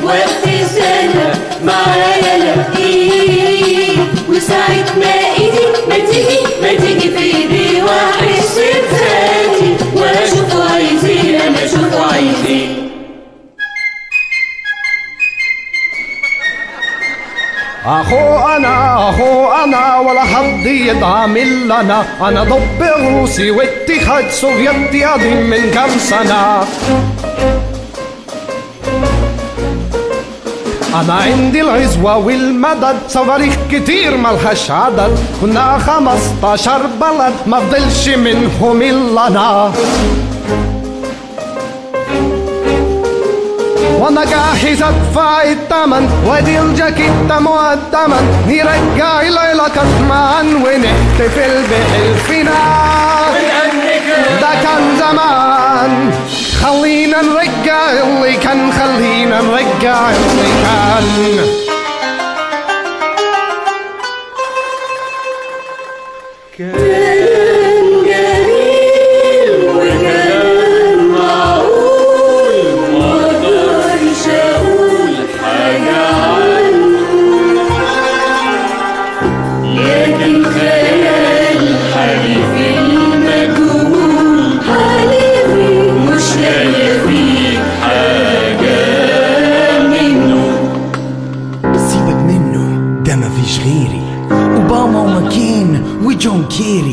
وقت سنة معايا لقيه وساعة ما ايدي ما تيجي ما تيجي في ايدي واحس بذاتي واشوفه عايز ايه انا اشوفه عايز ايه اخو انا اخو انا ولا حد يدعمل لنا انا ضب روسي واتحاد سوفيتي قديم من كام سنة انا عندي العزوة والمدد صواريخ كتير ملهاش عدد كنا خمستاشر بلد ما فضلش منهم الا انا وانا جاهز ادفع التمن وادي الجاكيتة مقدما نرجع العلاقات معا ونحتفل بحلفنا ده كان زمان خلينا نرجع اللي كان خلينا نرجع اللي كان كان جميل وكان معقول ما اقدرش اقول حاجة عنه لكن خيال حليفي المجهول حليفي مش لاقي فيه حاجة منه سيبك منه ده مفيش غيري اوباما وماكين وجون كيري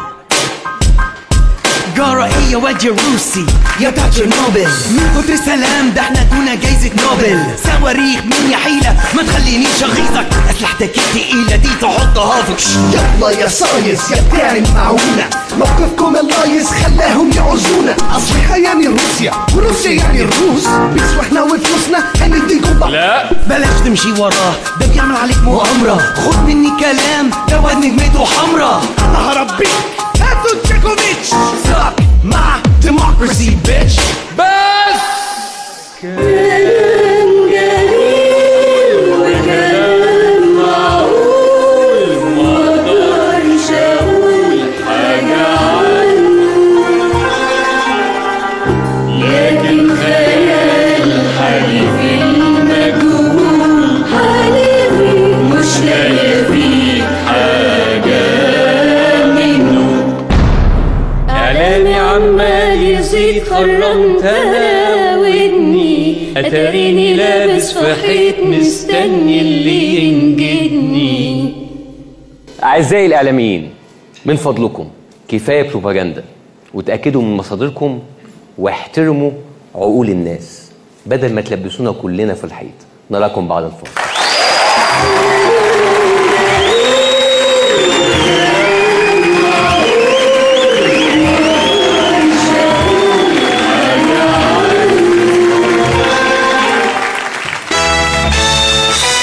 جارة ايه يا واد يا روسي يا بتاع تشيرنوبل من كتر سلام ده احنا كنا جايزة نوبل صواريخ مين يا حيلة ما تخلينيش اغيظك اسلحتك التقيلة دي تحطها في كش يلا يا صايص يا بتاع المعونة موقفكم اللايص خلاهم يعوزونا أصلحة يعني روسيا وروسيا يعني الروس بس واحنا وفلوسنا هنديكم بقى لا بلاش تمشي وراه ده بيعمل عليك مؤامرة خد مني كلام ده واد نجمته حمرا انا هربيك هاتوا تشيكوفيتش ساك مع ديموكراسي بيتش بس كان جميل وكان معقول ما اقدرش اقول حاجة عنه لكن خيال حليفي المجهول حليفي مش لاقي فيه حاجة منه إعلامي عمال يزيد خرمتها ودني أتاريني لابس في حيط مستني اللي ينجدني أعزائي الإعلاميين من فضلكم كفاية بروباجندا وتأكدوا من مصادركم واحترموا عقول الناس بدل ما تلبسونا كلنا في الحيط نراكم بعد الفاصل